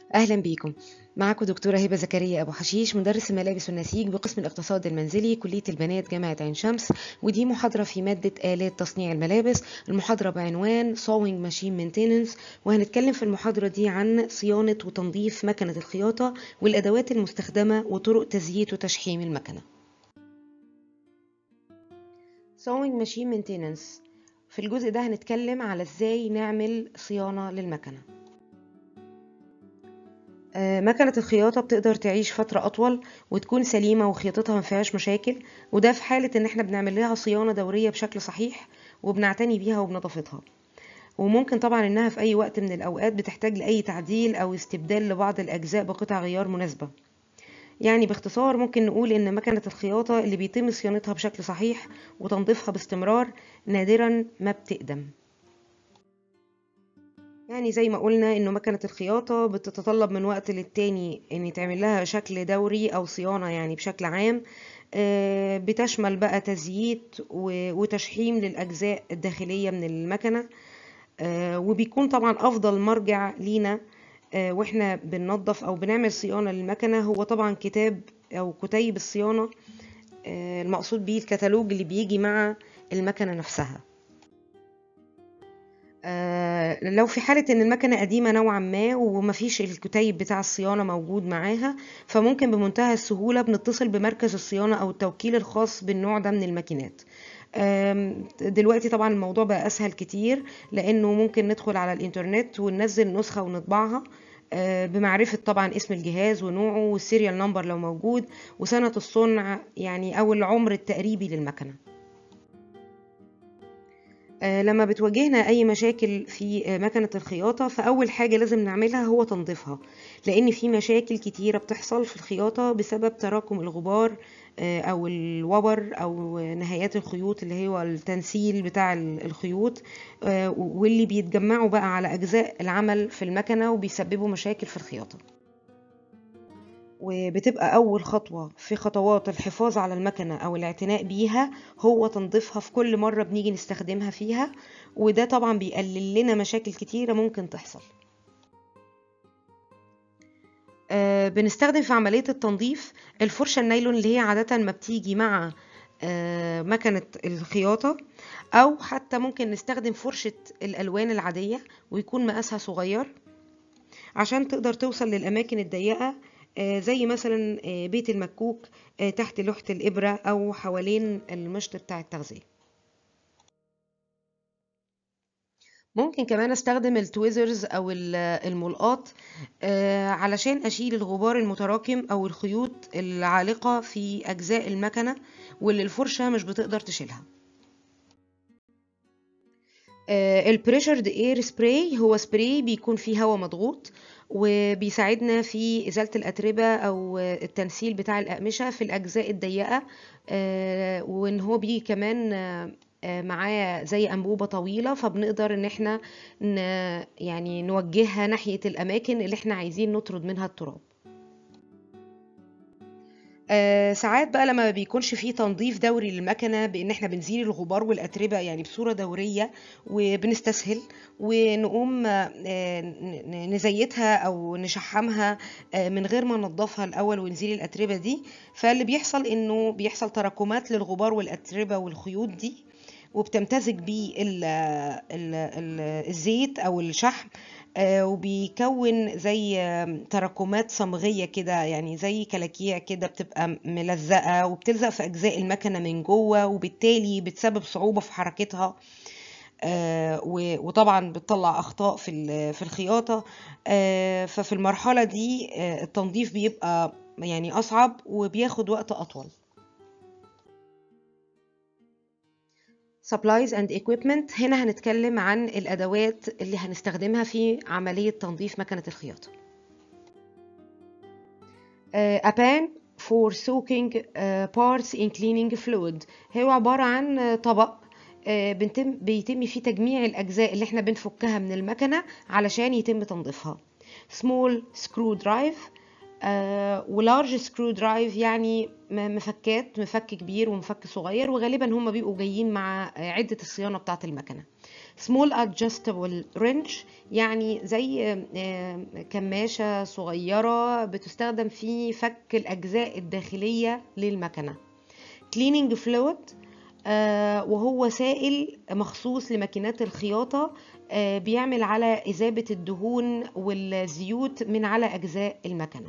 أهلا بيكم معكم دكتورة هبة زكريا أبو حشيش مدرس الملابس والنسيج بقسم الاقتصاد المنزلي كلية البنات جامعة عين شمس ودي محاضرة في مادة آلات تصنيع الملابس المحاضرة بعنوان Sewing Machine Maintenance وهنتكلم في المحاضرة دي عن صيانة وتنظيف مكنة الخياطة والأدوات المستخدمة وطرق تزييت وتشحيم المكنة Sewing Machine Maintenance في الجزء ده هنتكلم على ازاي نعمل صيانة للمكنة مكنة الخياطة بتقدر تعيش فترة أطول وتكون سليمة وخياطتها مفيهاش مشاكل وده في حالة إن احنا بنعمل لها صيانة دورية بشكل صحيح وبنعتني بيها وبنظافتها وممكن طبعا إنها في أي وقت من الأوقات بتحتاج لأي تعديل أو استبدال لبعض الأجزاء بقطع غيار مناسبة يعني باختصار ممكن نقول إن مكنة الخياطة اللي بيتم صيانتها بشكل صحيح وتنظيفها باستمرار نادرا ما بتقدم يعني زي ما قلنا انه مكنة الخياطة بتتطلب من وقت للتاني ان يتعمل لها شكل دوري او صيانة يعني بشكل عام بتشمل بقى تزييت وتشحيم للاجزاء الداخلية من المكنة وبيكون طبعا افضل مرجع لينا واحنا بننظف او بنعمل صيانة للمكنة هو طبعا كتاب او كتيب الصيانة المقصود بيه الكتالوج اللي بيجي مع المكنة نفسها آه لو في حالة ان المكنة قديمة نوعا ما ومفيش الكتيب بتاع الصيانة موجود معاها فممكن بمنتهى السهولة بنتصل بمركز الصيانة او التوكيل الخاص بالنوع ده من الماكينات دلوقتي طبعا الموضوع بقى اسهل كتير لانه ممكن ندخل على الانترنت وننزل نسخة ونطبعها بمعرفة طبعا اسم الجهاز ونوعه والسيريال نمبر لو موجود وسنة الصنع يعني او العمر التقريبي للمكنة لما بتواجهنا اي مشاكل في مكنة الخياطة فاول حاجة لازم نعملها هو تنظيفها لان في مشاكل كتيرة بتحصل في الخياطة بسبب تراكم الغبار او الوبر او نهايات الخيوط اللي هو التنسيل بتاع الخيوط واللي بيتجمعوا بقى على اجزاء العمل في المكنة وبيسببوا مشاكل في الخياطة وبتبقى أول خطوة في خطوات الحفاظ على المكنة أو الاعتناء بيها هو تنظيفها في كل مرة بنيجي نستخدمها فيها وده طبعا بيقلل لنا مشاكل كتيرة ممكن تحصل آه بنستخدم في عملية التنظيف الفرشة النايلون اللي هي عادة ما بتيجي مع آه مكنة الخياطة أو حتى ممكن نستخدم فرشة الألوان العادية ويكون مقاسها صغير عشان تقدر توصل للأماكن الضيقة زي مثلا بيت المكوك تحت لوحة الإبرة أو حوالين المشط بتاع التغذية ممكن كمان استخدم التويزرز او الملقاط علشان اشيل الغبار المتراكم او الخيوط العالقة في اجزاء المكنة واللي الفرشة مش بتقدر تشيلها البريشرد اير سبراي هو سبراي بيكون فيه هواء مضغوط وبيساعدنا في إزالة الأتربة أو التنسيل بتاع الأقمشة في الأجزاء الضيقة وإن هو بيجي كمان معاه زي أنبوبة طويلة فبنقدر إن احنا يعني نوجهها ناحية الأماكن اللي احنا عايزين نطرد منها التراب آه ساعات بقى لما ما بيكونش فيه تنظيف دوري للمكنه بان احنا بنزيل الغبار والاتربه يعني بصوره دوريه وبنستسهل ونقوم آه نزيتها او نشحمها آه من غير ما ننضفها الاول ونزيل الاتربه دي فاللي بيحصل انه بيحصل تراكمات للغبار والاتربه والخيوط دي وبتمتزج بيه الزيت او الشحم وبيكون زي تراكمات صمغية كده يعني زي كلاكيع كده بتبقى ملزقة وبتلزق في أجزاء المكنة من جوه وبالتالي بتسبب صعوبة في حركتها وطبعا بتطلع أخطاء في في الخياطة ففي المرحلة دي التنظيف بيبقى يعني أصعب وبياخد وقت أطول supplies and equipment هنا هنتكلم عن الأدوات اللي هنستخدمها في عملية تنظيف مكنة الخياطة uh, a pan for soaking uh, parts in cleaning fluid هو عبارة عن طبق uh, بنتم بيتم فيه تجميع الأجزاء اللي احنا بنفكها من المكنة علشان يتم تنظيفها small screw drive آه ولارج سكرو درايف يعني مفكات مفك كبير ومفك صغير وغالبا هم بيبقوا جايين مع عدة الصيانة بتاعة المكنة small adjustable wrench يعني زي كماشة صغيرة بتستخدم في فك الأجزاء الداخلية للمكنة cleaning fluid وهو سائل مخصوص لماكينات الخياطة بيعمل على إذابة الدهون والزيوت من على أجزاء المكنة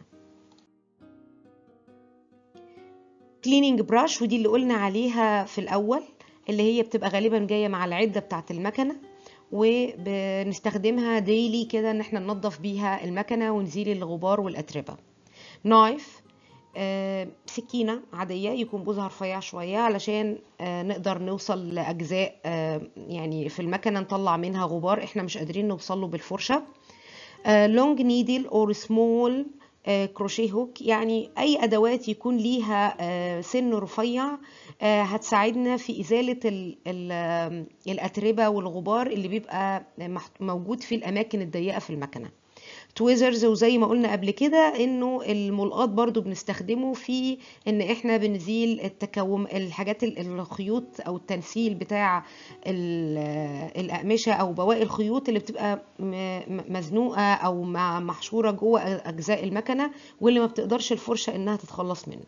cleaning brush ودي اللي قلنا عليها في الأول اللي هي بتبقى غالبا جاية مع العدة بتاعة المكنة وبنستخدمها ديلي كده ان احنا ننظف بيها المكنة ونزيل الغبار والأتربة نايف آه سكينة عادية يكون بوزها رفيع شوية علشان آه نقدر نوصل لأجزاء آه يعني في المكنة نطلع منها غبار احنا مش قادرين نوصله بالفرشة لونج نيدل اور سمول كروشيه هوك يعني اي ادوات يكون ليها سن رفيع هتساعدنا في ازاله ال ال الاتربه والغبار اللي بيبقى موجود في الاماكن الضيقه في المكنه تويزرز وزي ما قلنا قبل كده انه الملقاط برضو بنستخدمه في ان احنا بنزيل التكوم الحاجات الخيوط او التنسيل بتاع الاقمشه او بواقي الخيوط اللي بتبقى مزنوقه او محشوره جوه اجزاء المكنه واللي ما بتقدرش الفرشه انها تتخلص منه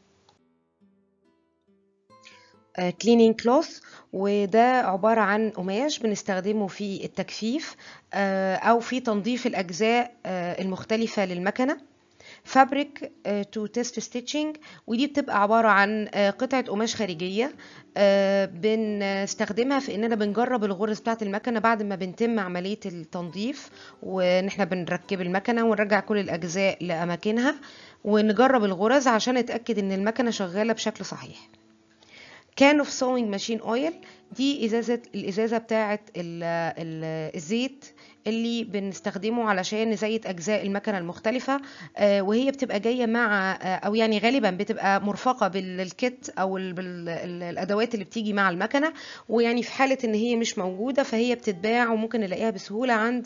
كلينينج كلوث وده عبارة عن قماش بنستخدمه في التجفيف أو في تنظيف الأجزاء المختلفة للمكنة فابريك تو تيست ستيتشنج ودي بتبقى عبارة عن قطعة قماش خارجية بنستخدمها في اننا بنجرب الغرز بتاعة المكنة بعد ما بنتم عملية التنظيف وان احنا بنركب المكنة ونرجع كل الاجزاء لاماكنها ونجرب الغرز عشان نتأكد ان المكنة شغالة بشكل صحيح كان اوف سوينج ماشين اويل دي ازازه الازازه بتاعه الزيت اللي بنستخدمه علشان نزيت اجزاء المكنه المختلفه وهي بتبقى جايه مع او يعني غالبا بتبقى مرفقه بالكت او بالادوات اللي بتيجي مع المكنه ويعني في حاله ان هي مش موجوده فهي بتتباع وممكن نلاقيها بسهوله عند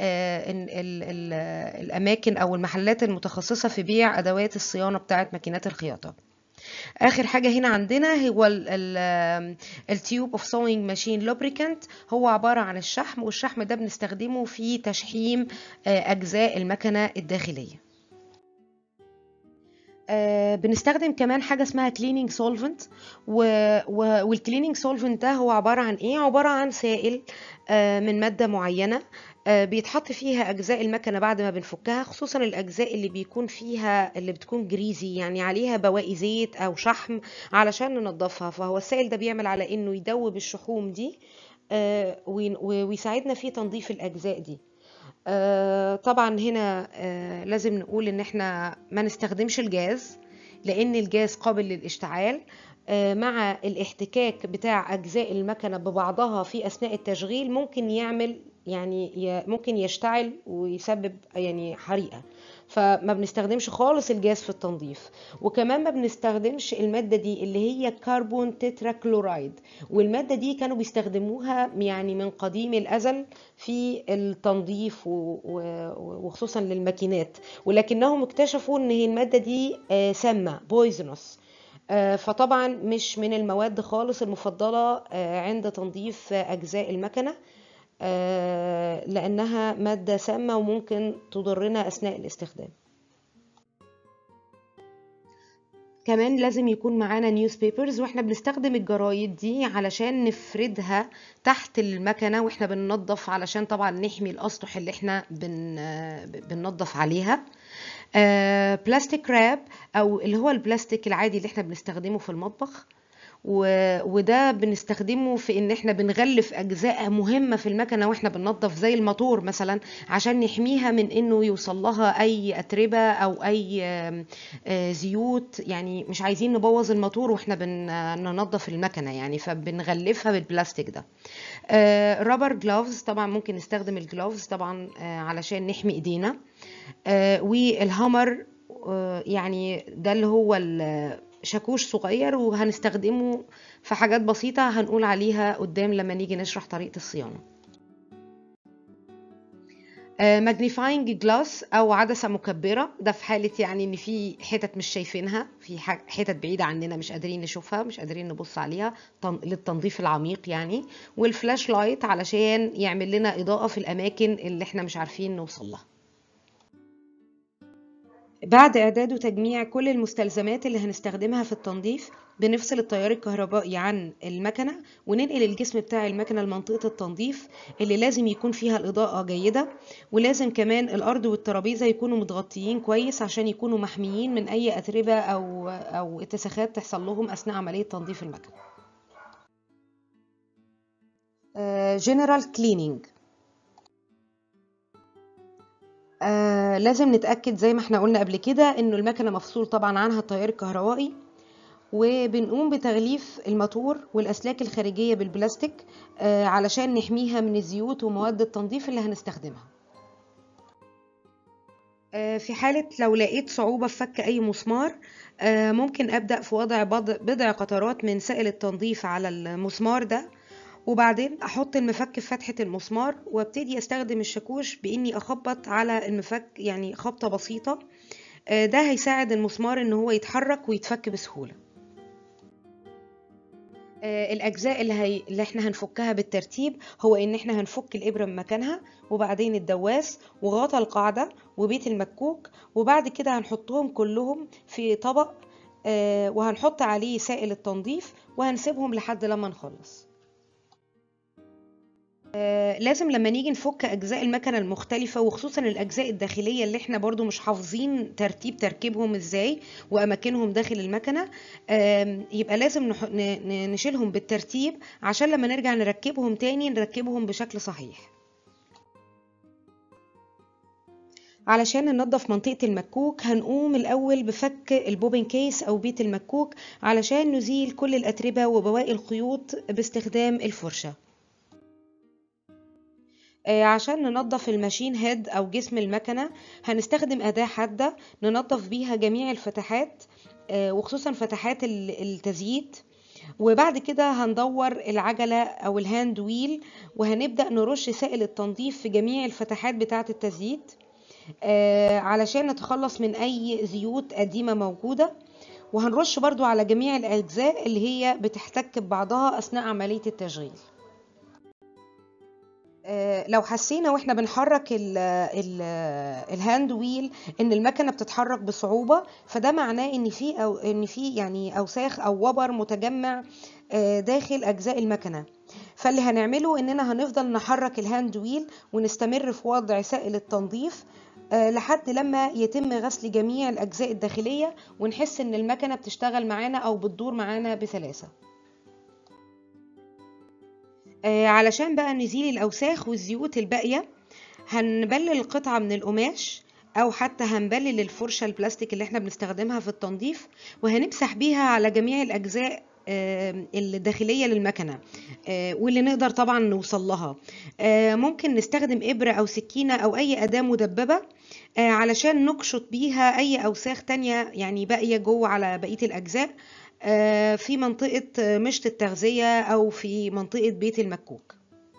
الاماكن او المحلات المتخصصه في بيع ادوات الصيانه بتاعه ماكينات الخياطه اخر حاجه هنا عندنا هو التيوب اوف سوينج ماشين لوبريكانت هو عباره عن الشحم والشحم ده بنستخدمه في تشحيم اجزاء المكنه الداخليه بنستخدم كمان حاجه اسمها كليننج سولفنت والكليننج سولفنت ده هو عباره عن ايه عباره عن سائل من ماده معينه بيتحط فيها اجزاء المكنه بعد ما بنفكها خصوصا الاجزاء اللي بيكون فيها اللي بتكون جريزي يعني عليها بواقي زيت او شحم علشان ننضفها فهو السائل ده بيعمل على انه يدوب الشحوم دي ويساعدنا في تنظيف الاجزاء دي طبعا هنا لازم نقول ان احنا ما نستخدمش الجاز لان الجاز قابل للاشتعال مع الاحتكاك بتاع اجزاء المكنه ببعضها في اثناء التشغيل ممكن يعمل يعني ممكن يشتعل ويسبب يعني حريقه فما بنستخدمش خالص الجاز في التنظيف وكمان ما بنستخدمش الماده دي اللي هي كربون تترا كلورايد والماده دي كانوا بيستخدموها يعني من قديم الازل في التنظيف وخصوصا للماكينات ولكنهم اكتشفوا ان هي الماده دي سامه بويزنوس فطبعا مش من المواد خالص المفضله عند تنظيف اجزاء المكنه لأنها مادة سامة وممكن تضرنا أثناء الاستخدام كمان لازم يكون معانا نيوز بيبرز واحنا بنستخدم الجرايد دي علشان نفردها تحت المكنه واحنا بننظف علشان طبعا نحمي الاسطح اللي احنا بن بننظف عليها آه بلاستيك راب او اللي هو البلاستيك العادي اللي احنا بنستخدمه في المطبخ و... وده بنستخدمه في ان احنا بنغلف اجزاء مهمه في المكنه واحنا بننظف زي الموتور مثلا عشان نحميها من انه يوصل لها اي اتربه او اي زيوت يعني مش عايزين نبوظ الموتور واحنا بننظف المكنه يعني فبنغلفها بالبلاستيك ده رابر جلوفز طبعا ممكن نستخدم الجلوفز طبعا علشان نحمي ايدينا والهامر يعني ده اللي هو شاكوش صغير وهنستخدمه في حاجات بسيطة هنقول عليها قدام لما نيجي نشرح طريقة الصيانة ماجنيفاينج جلاس او عدسه مكبره ده في حاله يعني ان في حتت مش شايفينها في ح- حتت بعيده عننا مش قادرين نشوفها مش قادرين نبص عليها تن- للتنظيف العميق يعني والفلاش لايت علشان يعمل لنا اضاءه في الاماكن اللي احنا مش عارفين نوصل لها بعد إعداد وتجميع كل المستلزمات اللي هنستخدمها في التنظيف بنفصل التيار الكهربائي عن المكنة وننقل الجسم بتاع المكنة لمنطقة التنظيف اللي لازم يكون فيها الإضاءة جيدة ولازم كمان الأرض والترابيزة يكونوا متغطيين كويس عشان يكونوا محميين من أي أتربة أو أو اتساخات تحصل لهم أثناء عملية تنظيف المكنة. جنرال كليننج آه لازم نتأكد زي ما احنا قلنا قبل كده انه المكنة مفصول طبعا عنها التيار الكهربائي وبنقوم بتغليف الماتور والأسلاك الخارجية بالبلاستيك آه علشان نحميها من الزيوت ومواد التنظيف اللي هنستخدمها آه في حالة لو لقيت صعوبة في فك أي مسمار آه ممكن أبدأ في وضع بضع, بضع قطرات من سائل التنظيف على المسمار ده وبعدين احط المفك في فتحة المسمار وابتدي استخدم الشاكوش باني اخبط على المفك يعني خبطة بسيطة آه، ده هيساعد المسمار ان هو يتحرك ويتفك بسهولة آه، الاجزاء اللي, هي... اللي احنا هنفكها بالترتيب هو ان احنا هنفك الابرة من مكانها وبعدين الدواس وغطا القاعدة وبيت المكوك وبعد كده هنحطهم كلهم في طبق آه، وهنحط عليه سائل التنظيف وهنسيبهم لحد لما نخلص آه، لازم لما نيجي نفك اجزاء المكنه المختلفه وخصوصا الاجزاء الداخليه اللي احنا برضو مش حافظين ترتيب تركيبهم ازاي واماكنهم داخل المكنه آم، يبقى لازم نح- ن- ن- نشيلهم بالترتيب عشان لما نرجع نركبهم تاني نركبهم بشكل صحيح علشان ننظف منطقة المكوك هنقوم الأول بفك البوبن كيس أو بيت المكوك علشان نزيل كل الأتربة وبواقي الخيوط باستخدام الفرشة آه، عشان ننظف الماشين هيد او جسم المكنه هنستخدم اداه حاده ننظف بيها جميع الفتحات آه، وخصوصا فتحات ال- التزييت وبعد كده هندور العجله او الهاند ويل وهنبدا نرش سائل التنظيف في جميع الفتحات بتاعه التزييت آه، علشان نتخلص من اي زيوت قديمه موجوده وهنرش برضو على جميع الاجزاء اللي هي بتحتك ببعضها اثناء عمليه التشغيل آه، لو حسينا واحنا بنحرك ال ال الهاند ويل ان المكنه بتتحرك بصعوبه فده معناه ان في او ان في يعني اوساخ او وبر متجمع آه، داخل اجزاء المكنه فاللي هنعمله اننا هنفضل نحرك الهاند ويل ونستمر في وضع سائل التنظيف آه، لحد لما يتم غسل جميع الاجزاء الداخليه ونحس ان المكنه بتشتغل معانا او بتدور معانا بسلاسه آه، علشان بقى نزيل الأوساخ والزيوت الباقية هنبلل القطعة من القماش أو حتى هنبلل الفرشة البلاستيك اللي احنا بنستخدمها في التنظيف وهنمسح بيها على جميع الأجزاء آه، الداخلية للمكنة آه، واللي نقدر طبعا نوصل لها آه، ممكن نستخدم إبرة أو سكينة أو أي أداة مدببة آه، علشان نقشط بيها أي أوساخ تانية يعني باقية جوه على بقية الأجزاء آه، في منطقة آه، مشط التغذية أو في منطقة بيت المكوك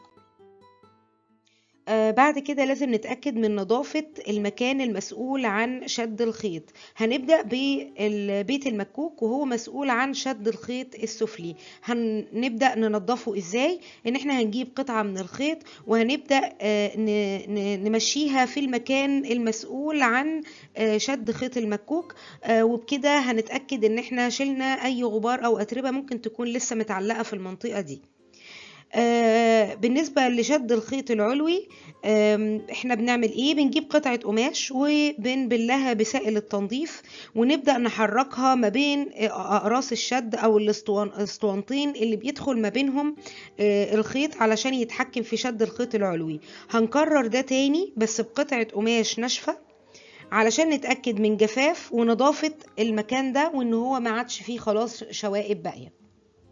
آه، بعد كده لازم نتأكد من نظافة المكان المسؤول عن شد الخيط هنبدأ ببيت المكوك وهو مسؤول عن شد الخيط السفلي هنبدأ ننظفه ازاي ان احنا هنجيب قطعة من الخيط وهنبدأ آه، ن- ن- نمشيها في المكان المسؤول عن آه، شد خيط المكوك آه، وبكده هنتأكد ان احنا شلنا اي غبار او اتربة ممكن تكون لسه متعلقة في المنطقة دي آه، بالنسبة لشد الخيط العلوي آم، احنا بنعمل ايه بنجيب قطعة قماش وبنبلها بسائل التنظيف ونبدأ نحركها ما بين آه، اقراص الشد او الاسطوان- الاسطوانتين اللي بيدخل ما بينهم آه، الخيط علشان يتحكم في شد الخيط العلوي هنكرر ده تاني بس بقطعة قماش ناشفة علشان نتأكد من جفاف ونظافة المكان ده وان هو ما عادش فيه خلاص شوائب باقية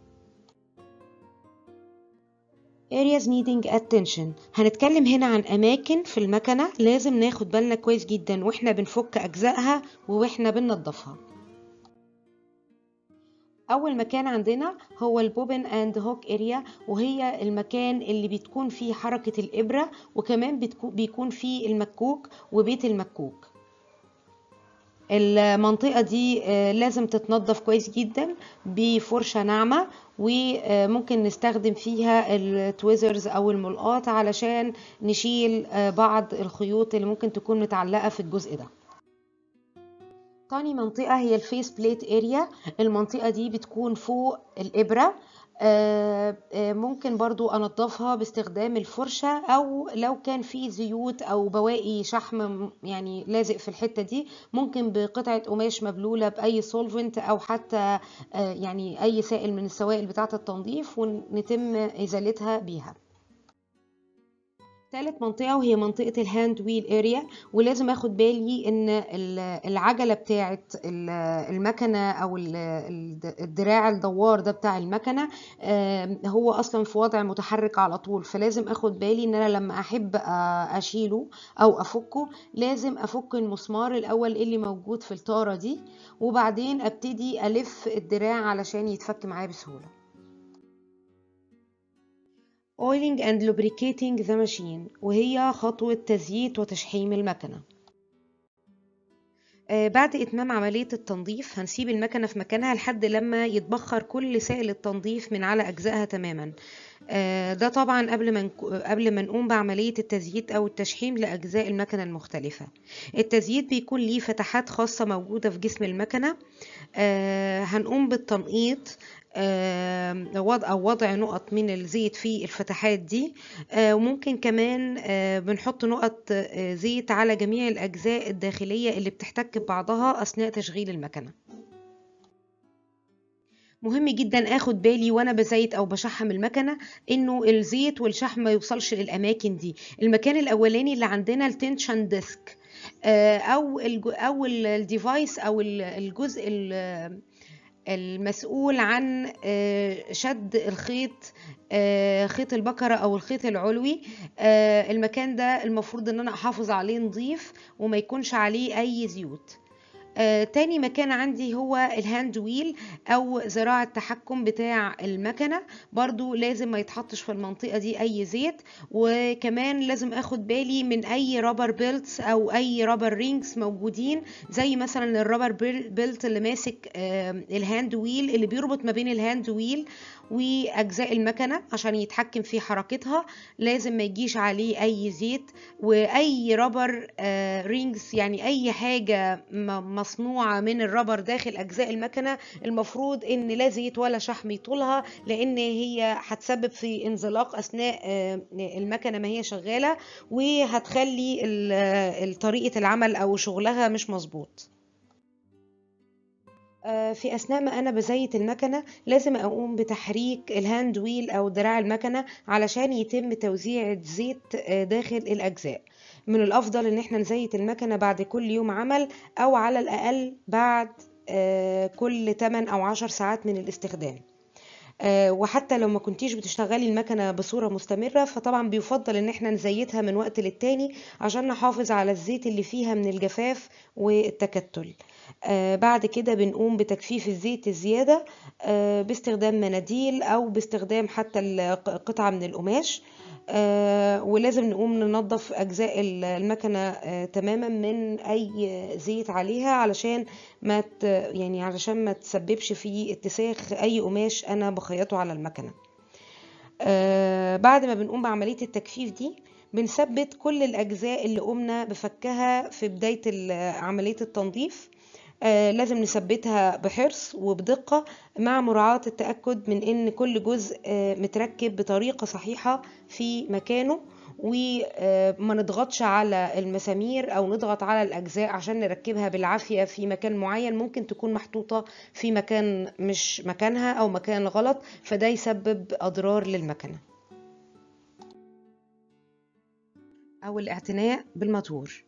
areas needing attention هنتكلم هنا عن أماكن في المكنة لازم ناخد بالنا كويس جدا واحنا بنفك أجزائها واحنا بننضفها اول مكان عندنا هو البوبن اند هوك اريا وهي المكان اللي بتكون فيه حركة الابرة وكمان بيكون فيه المكوك وبيت المكوك المنطقة دي لازم تتنظف كويس جدا بفرشة ناعمة وممكن نستخدم فيها التويزرز او الملقاط علشان نشيل بعض الخيوط اللي ممكن تكون متعلقة في الجزء ده تاني منطقة هي الفيس بليت اريا المنطقة دي بتكون فوق الإبرة ممكن برضو أنضفها باستخدام الفرشة أو لو كان في زيوت أو بواقي شحم يعني لازق في الحتة دي ممكن بقطعة قماش مبلولة بأي سولفنت أو حتى يعني أي سائل من السوائل بتاعة التنظيف ونتم إزالتها بيها ثالث منطقة وهي منطقة الهاند ويل اريا ولازم اخد بالي ان العجلة بتاعة المكنة او الدراع الدوار ده بتاع المكنة هو اصلا في وضع متحرك على طول فلازم اخد بالي ان انا لما احب اشيله او افكه لازم افك المسمار الاول اللي موجود في الطارة دي وبعدين ابتدي الف الدراع علشان يتفك معايا بسهولة oiling and lubricating the machine وهي خطوة تزييت وتشحيم المكنة آه بعد إتمام عملية التنظيف هنسيب المكنة في مكانها لحد لما يتبخر كل سائل التنظيف من على أجزائها تماما آه ده طبعا قبل ما قبل ما نقوم بعملية التزييت أو التشحيم لأجزاء المكنة المختلفة التزييت بيكون ليه فتحات خاصة موجودة في جسم المكنة آه هنقوم بالتنقيط وضع أو وضع نقط من الزيت في الفتحات دي وممكن كمان بنحط نقط زيت على جميع الأجزاء الداخلية اللي بتحتك ببعضها أثناء تشغيل المكنة مهم جدا اخد بالي وانا بزيت او بشحم المكنه انه الزيت والشحم ما يوصلش للاماكن دي المكان الاولاني اللي عندنا التنشن ديسك او او الديفايس او الجزء المسؤول عن شد الخيط خيط البكرة أو الخيط العلوي المكان ده المفروض إن أنا أحافظ عليه نظيف وما يكونش عليه أي زيوت آه، تاني مكان عندي هو الهاند ويل او ذراع التحكم بتاع المكنه برضو لازم ما يتحطش في المنطقه دي اي زيت وكمان لازم اخد بالي من اي رابر بيلتس او اي رابر رينجز موجودين زي مثلا الرابر بيلت اللي ماسك آه، الهاند ويل اللي بيربط ما بين الهاند ويل واجزاء المكنه عشان يتحكم في حركتها لازم ما يجيش عليه اي زيت واي رابر رينجز يعني اي حاجه م- مصنوعه من الرابر داخل اجزاء المكنه المفروض ان لا زيت ولا شحم يطولها لان هي هتسبب في انزلاق اثناء آه، المكنه ما هي شغاله وهتخلي ال- طريقه العمل او شغلها مش مظبوط آه، في اثناء ما انا بزيت المكنه لازم اقوم بتحريك الهاند ويل او دراع المكنه علشان يتم توزيع الزيت آه، داخل الاجزاء من الافضل ان احنا نزيت المكنه بعد كل يوم عمل او على الاقل بعد آه، كل 8 او 10 ساعات من الاستخدام آه، وحتى لو ما كنتيش بتشتغلي المكنة بصورة مستمرة فطبعا بيفضل ان احنا نزيتها من وقت للتاني عشان نحافظ على الزيت اللي فيها من الجفاف والتكتل آه، بعد كده بنقوم بتجفيف الزيت الزيادة آه، باستخدام مناديل او باستخدام حتى ال- قطعة من القماش آه، ولازم نقوم ننظف اجزاء ال- المكنه آه، تماما من اي زيت عليها علشان ما ت- يعني علشان ما تسببش في اتساخ اي قماش انا بخيطه على المكنه آه، بعد ما بنقوم بعمليه التجفيف دي بنثبت كل الاجزاء اللي قمنا بفكها في بدايه ال- عمليه التنظيف آه، لازم نثبتها بحرص وبدقة مع مراعاة التأكد من إن كل جزء آه، متركب بطريقة صحيحة في مكانه وما نضغطش على المسامير أو نضغط على الأجزاء عشان نركبها بالعافية في مكان معين ممكن تكون محطوطة في مكان مش مكانها أو مكان غلط فده يسبب أضرار للمكنة أو الاعتناء بالموتور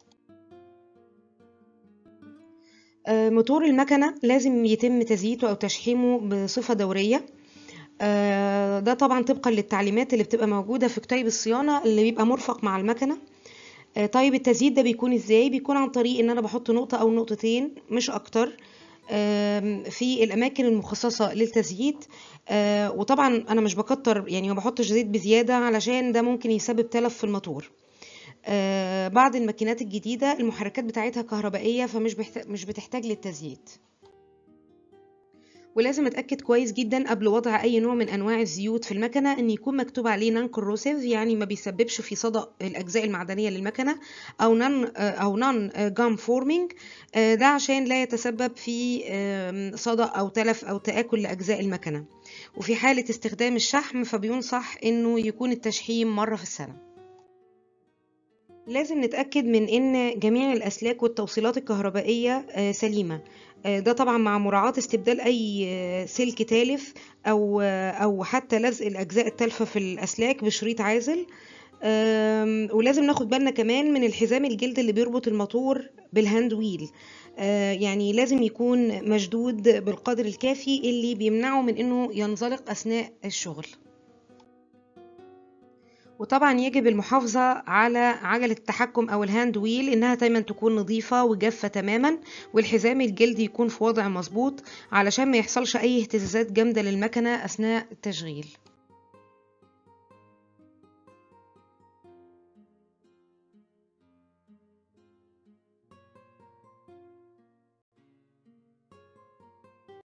آه، موتور المكنة لازم يتم تزييته أو تشحيمه بصفة دورية آه، ده طبعا طبقا للتعليمات اللي بتبقى موجودة في كتيب الصيانة اللي بيبقى مرفق مع المكنة آه، طيب التزييت ده بيكون ازاي بيكون عن طريق ان انا بحط نقطة او نقطتين مش اكتر آم، في الاماكن المخصصه للتزييت آه، وطبعا انا مش بكتر يعني ما بحطش زيت بزياده علشان ده ممكن يسبب تلف في الموتور آه، بعض الماكينات الجديده المحركات بتاعتها كهربائيه فمش بحت- مش بتحتاج للتزييت ولازم اتاكد كويس جدا قبل وضع اي نوع من انواع الزيوت في المكنه ان يكون مكتوب عليه نون كوروسيف يعني ما بيسببش في صدأ الاجزاء المعدنيه للمكنه او نون او نون جام فورمينج ده عشان لا يتسبب في آم، صدأ او تلف او تآكل لاجزاء المكنه وفي حاله استخدام الشحم فبينصح انه يكون التشحيم مره في السنه لازم نتأكد من إن جميع الأسلاك والتوصيلات الكهربائية آه، سليمة آه، ده طبعا مع مراعاة استبدال أي آه، سلك تالف أو آه، أو حتى لزق الأجزاء التالفة في الأسلاك بشريط عازل آم، ولازم ناخد بالنا كمان من الحزام الجلد اللي بيربط الموتور بالهاند ويل آه، يعني لازم يكون مشدود بالقدر الكافي اللي بيمنعه من إنه ينزلق أثناء الشغل وطبعا يجب المحافظة على عجلة التحكم أو الهاند ويل إنها دايما تكون نظيفة وجافة تماما والحزام الجلد يكون في وضع مظبوط علشان ما يحصلش أي اهتزازات جامدة للمكنة أثناء التشغيل